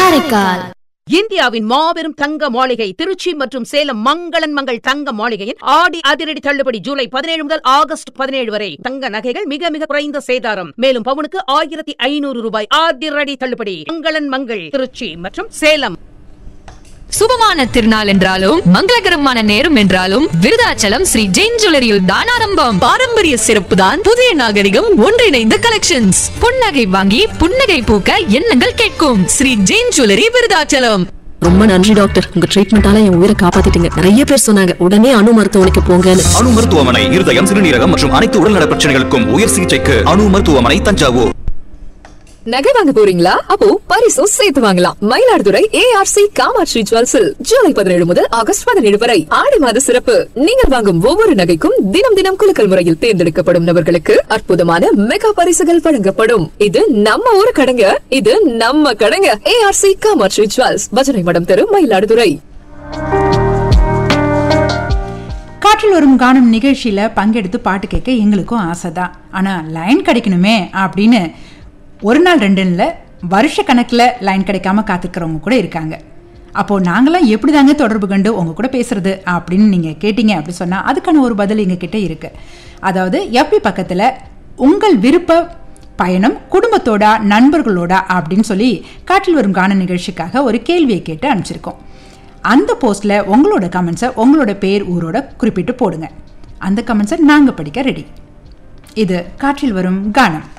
காரைக்கால் இந்தியாவின் மாபெரும் தங்க மாளிகை திருச்சி மற்றும் சேலம் மங்களன் மங்கள் தங்க மாளிகையின் ஆடி அதிரடி தள்ளுபடி ஜூலை பதினேழு முதல் ஆகஸ்ட் பதினேழு வரை தங்க நகைகள் மிக மிக குறைந்த சேதாரம் மேலும் பவுனுக்கு ஆயிரத்தி ஐநூறு ரூபாய் அதிரடி தள்ளுபடி மங்களன் மங்கள் திருச்சி மற்றும் சேலம் சுபமான திருநாள் என்றாலும் மங்களகரமான நேரம் என்றாலும் விருதாச்சலம் ஸ்ரீ ஜெயின் ஜுவல்லரியில் தான் ஆரம்பம் பாரம்பரிய சிறப்பு தான் புதிய நாகரிகம் ஒன்றிணைந்த கலெக்ஷன்ஸ் புன்னகை வாங்கி புன்னகை பூக்க எண்ணங்கள் கேட்கும் ஸ்ரீ ஜெயின் ஜுவல்லரி விருதாச்சலம் ரொம்ப நன்றி டாக்டர் உங்க ட்ரீட்மெண்டால என் உயிரை காப்பாத்திட்டீங்க நிறைய பேர் சொன்னாங்க உடனே அணு மருத்துவமனைக்கு போங்கன்னு அணு மருத்துவமனை இருதயம் சிறுநீரகம் மற்றும் அனைத்து உடல்நல பிரச்சனைகளுக்கும் உயர் சிகிச்சைக்கு அணு மருத்துவமனை தஞ்சாவூர் நகை வாங்க போறீங்களா அப்போ பரிசும் சேர்த்து வாங்கலாம் மயிலாடுதுறை ஏஆர்சி காமாட்சி ஜுவல்ஸில் ஜூலை பதினேழு முதல் ஆகஸ்ட் பதினேழு வரை ஆடி மாத சிறப்பு நீங்கள் வாங்கும் ஒவ்வொரு நகைக்கும் தினம் தினம் குலுக்கல் முறையில் தேர்ந்தெடுக்கப்படும் நபர்களுக்கு அற்புதமான மெகா பரிசுகள் வழங்கப்படும் இது நம்ம ஊரு கடைங்க இது நம்ம கடைங்க ஏஆர்சி காமாட்சி ஜுவல்ஸ் பஜனை மடம் தெரு மயிலாடுதுறை காற்றில் வரும் காணும் நிகழ்ச்சியில் பங்கெடுத்து பாட்டு கேட்க எங்களுக்கும் ஆசை தான் ஆனால் லைன் கிடைக்கணுமே அப்படின்னு ஒரு நாள் ரெண்டு இல்லை வருஷ கணக்கில் லைன் கிடைக்காம காத்துக்கிறவங்க கூட இருக்காங்க அப்போது நாங்களாம் எப்படி தாங்க தொடர்பு கண்டு உங்கள் கூட பேசுறது அப்படின்னு நீங்கள் கேட்டீங்க அப்படி சொன்னால் அதுக்கான ஒரு பதில் எங்ககிட்ட இருக்கு அதாவது எப்படி பக்கத்தில் உங்கள் விருப்ப பயணம் குடும்பத்தோட நண்பர்களோட அப்படின்னு சொல்லி காற்றில் வரும் கான நிகழ்ச்சிக்காக ஒரு கேள்வியை கேட்டு அனுப்பிச்சிருக்கோம் அந்த போஸ்ட்டில் உங்களோட கமெண்ட்ஸை உங்களோட பேர் ஊரோட குறிப்பிட்டு போடுங்க அந்த கமெண்ட்ஸை நாங்கள் படிக்க ரெடி இது காற்றில் வரும் கானம்